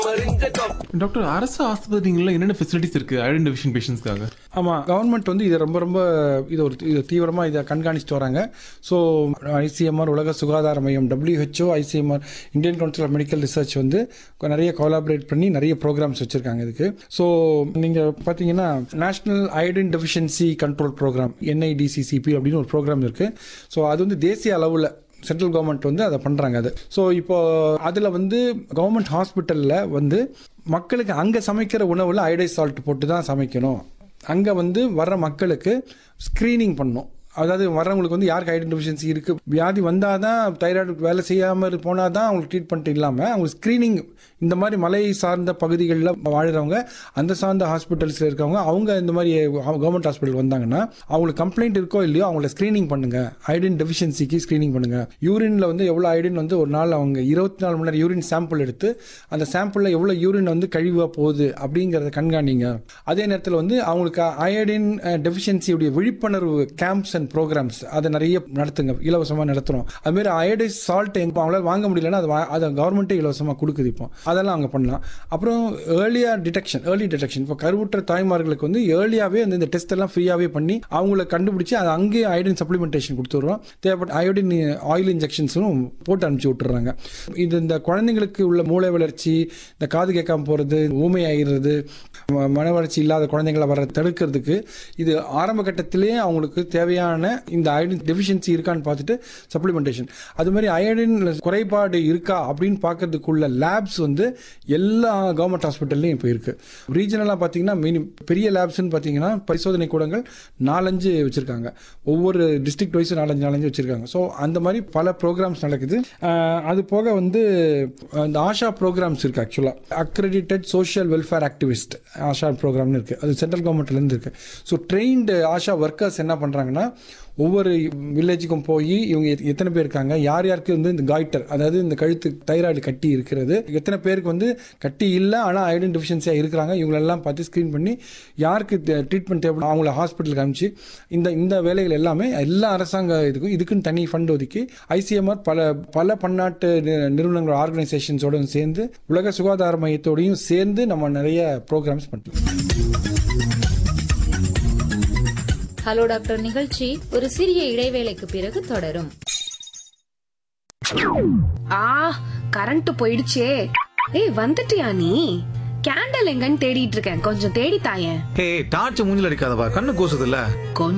doctor அரசு ஆஸ்பத்திரிகளில் என்னென்ன facilities இருக்கு ஐடன் டிவிஷன் பேஷண்ட்ஸ்க்காக ஆமாம் கவர்மெண்ட் வந்து இதை ரொம்ப ரொம்ப இது ஒரு இது தீவிரமாக இதை கண்காணிச்சுட்டு வராங்க ஸோ ஐசிஎம்ஆர் உலக சுகாதார மையம் WHO ICMR Indian council of medical research வந்து நிறைய கொலாபரேட் பண்ணி நிறைய ப்ரோக்ராம்ஸ் வச்சுருக்காங்க இதுக்கு ஸோ நீங்கள் பார்த்தீங்கன்னா national iodine deficiency control program NIDCCP அப்படின்னு ஒரு ப்ரோக்ராம் இருக்குது ஸோ அது வந்து தேசிய அளவில் சென்ட்ரல் கவர்மெண்ட் வந்து அதை பண்ணுறாங்க அது ஸோ இப்போ அதில் வந்து கவர்மெண்ட் ஹாஸ்பிட்டலில் வந்து மக்களுக்கு அங்கே சமைக்கிற உணவில் அயோடைஸ் சால்ட் போட்டு தான் சமைக்கணும் அங்கே வந்து வர்ற மக்களுக்கு ஸ்க்ரீனிங் பண்ணணும் அதாவது வர்றவங்களுக்கு வந்து யாருக்கு ஐடன் டெஃபிஷியன்சி இருக்குது வியாதி வந்தால் தான் தைராய்டு வேலை செய்யாமல் போனால் தான் அவங்களுக்கு ட்ரீட்மெண்ட் இல்லாமல் அவங்க ஸ்க்ரீனிங் இந்த மாதிரி மலை சார்ந்த பகுதிகளில் வாழ்கிறவங்க அந்த சார்ந்த ஹாஸ்பிட்டல்ஸில் இருக்கவங்க அவங்க இந்த மாதிரி கவர்மெண்ட் ஹாஸ்பிட்டல் வந்தாங்கன்னா அவங்களுக்கு கம்ப்ளைண்ட் இருக்கோ இல்லையோ அவங்கள ஸ்க்ரீனிங் பண்ணுங்க ஐடின் டெஃபிஷியன்சிக்கு ஸ்க்ரீனிங் பண்ணுங்க யூரின்ல வந்து எவ்வளோ ஐடின் வந்து ஒரு நாள் அவங்க இருபத்தி நாலு மணி நேரம் யூரின் சாம்பிள் எடுத்து அந்த சாம்பிளில் எவ்வளோ யூரின் வந்து கழிவாக போகுது அப்படிங்கிறத கண்காணிங்க அதே நேரத்தில் வந்து அவங்களுக்கு அயோடின் டெஃபிஷியன்சியுடைய விழிப்புணர்வு கேம்ப்ஸ் அண்ட் ப்ரோக்ராம்ஸ் அதை நிறைய நடத்துங்க இலவசமாக நடத்துகிறோம் அதுமாரி அயோடைஸ் சால்ட் எங்க அவங்களால வாங்க முடியலன்னா அது வா- அதை கவர்மெண்ட்டே இலவசமாக கொடுக்குது இப்போ அதெல்லாம் அங்கே பண்ணலாம் அப்புறம் ஏர்லியாக டிடெக்ஷன் ஏர்லி டிடெக்ஷன் இப்போ கருவுற்ற தாய்மார்களுக்கு வந்து ஏர்லியாகவே வந்து இந்த டெஸ்ட் எல்லாம் ஃப்ரீயாகவே பண்ணி அவங்கள கண்டுபிடிச்சி அதை அங்கேயே அயோடின் சப்ளிமெண்டேஷன் கொடுத்துட்றோம் தேவைப்பட்ட அயோடின் ஆயில் இன்ஜெக்ஷன்ஸும் போட்டு அனுப்பிச்சி விட்டுறாங்க இது இந்த குழந்தைங்களுக்கு உள்ள மூளை வளர்ச்சி இந்த காது கேட்காம போகிறது ஊமை ஆகிறது ம- மன வளர்ச்சி இல்லாத குழந்தைங்களை வர தடுக்கிறதுக்கு இது ஆரம்ப கட்டத்திலேயே அவங்களுக்கு தேவையான இந்த அயோடின் டெஃபிஷியன்சி இருக்கான்னு பார்த்துட்டு சப்ளிமெண்டேஷன் அது மாதிரி அயோடின் குறைபாடு இருக்கா அப்படின்னு பார்க்கறதுக்குள்ள லேப்ஸ் வந்து எல்லா கவர்மெண்ட் ஹாஸ்பிட்டல்லையும் இப்போ இருக்கு ரீஜனலாக பார்த்தீங்கன்னா மினி பெரிய லேப்ஸ்னு பார்த்தீங்கன்னா பரிசோதனை கூடங்கள் நாலஞ்சு வச்சிருக்காங்க ஒவ்வொரு டிஸ்ட்ரிக்ட் வைஸ் நாலஞ்சு நாலஞ்சு வச்சிருக்காங்க ஸோ அந்த மாதிரி பல ப்ரோக்ராம்ஸ் நடக்குது ஆஹ் அது போக வந்து அஹ் இந்த ஆஷா ப்ரோக்ராம்ஸ் இருக்கு ஆக்சுவலாக accredited social welfare activist ASHA ப்ரோக்ராம்னு இருக்கு அது சென்ட்ரல் கவர்மெண்ட்லேருந்து இருக்கு ஸோ ட்ரெயின்டு ஆஷா ஒர்க்கர்ஸ் என்ன பண்ணுறாங்கன்னா ஒவ்வொரு வில்லேஜுக்கும் போய் இவங்க எத்- எத்தனை பேர் இருக்காங்க யார் யாருக்கு வந்து இந்த காய்டர் அதாவது இந்த கழுத்து தைராய்டு கட்டி இருக்கிறது எத்தனை பேருக்கு வந்து கட்டி இல்லை ஆனால் ஐடன் டெஃபிஷியன்சியாக இருக்கிறாங்க இவங்களெல்லாம் பார்த்து ஸ்க்ரீன் பண்ணி யாருக்கு ட்ரீட்மெண்ட் தேவை அவங்கள ஹாஸ்பிட்டலுக்கு அனுப்பிச்சு இந்த இந்த வேலைகள் எல்லாமே எல்லா அரசாங்க இதுக்கும் இதுக்குன்னு தனி ஃபண்ட் ஒதுக்கி ஐசிஎம்ஆர் பல பல பன்னாட்டு நி- நிறுவனங்கள் ஆர்கனைசேஷன்ஸோட சேர்ந்து உலக சுகாதார மையத்தோடையும் சேர்ந்து நம்ம நிறைய ப்ரோக்ராம்ஸ் பண்ணுறோம் ஹலோ டாக்டர் நிகழ்ச்சி ஒரு சிறிய இடைவேளைக்கு பிறகு தொடரும் ஆ கரண்ட் போயிடுச்சே ஏய் வந்துட்டியா நீ கேண்டல் எங்கன்னு தேடிட்டு இருக்கேன் கொஞ்சம் தேடி தாயேன் ஏய் டார்ச் மூஞ்சில அடிக்காதப்பா கண்ணு கூசுதுல்ல கொஞ்சம்